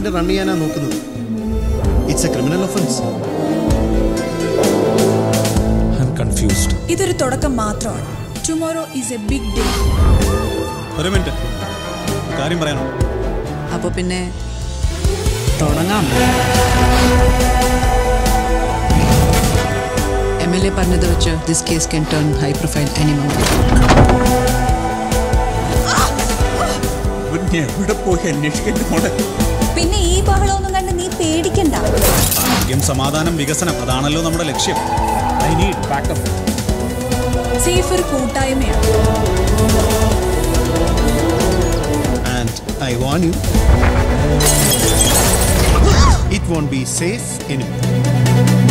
department run ചെയ്യാനാ നോക്കുന്നത് it's a criminal offence I'm confused ഇതൊരു തുടക്കം മാത്രമാണ് tomorrow is a big day ഒരു മിനിറ്റ് കാര്യം പറയാനോ അപ്പൊ പിന്നെ തുടങ്ങാം എം എൽ എ പറഞ്ഞത് വെച്ച് this case can turn high profile എനി എവിടെ പോയി അന്വേഷിക്കേണ്ട മോളെ പിന്നെ ഈ ബഹളമൊന്നും കണ്ട് നീ പേടിക്കണ്ട ആദ്യം സമാധാനം വികസനം അതാണല്ലോ നമ്മുടെ ലക്ഷ്യം ഐ നീഡ് ബാക്കപ്പ് സേഫ് ഒരു കൂട്ടായ്മയാണ് and I warn you it won't be safe എനിമോ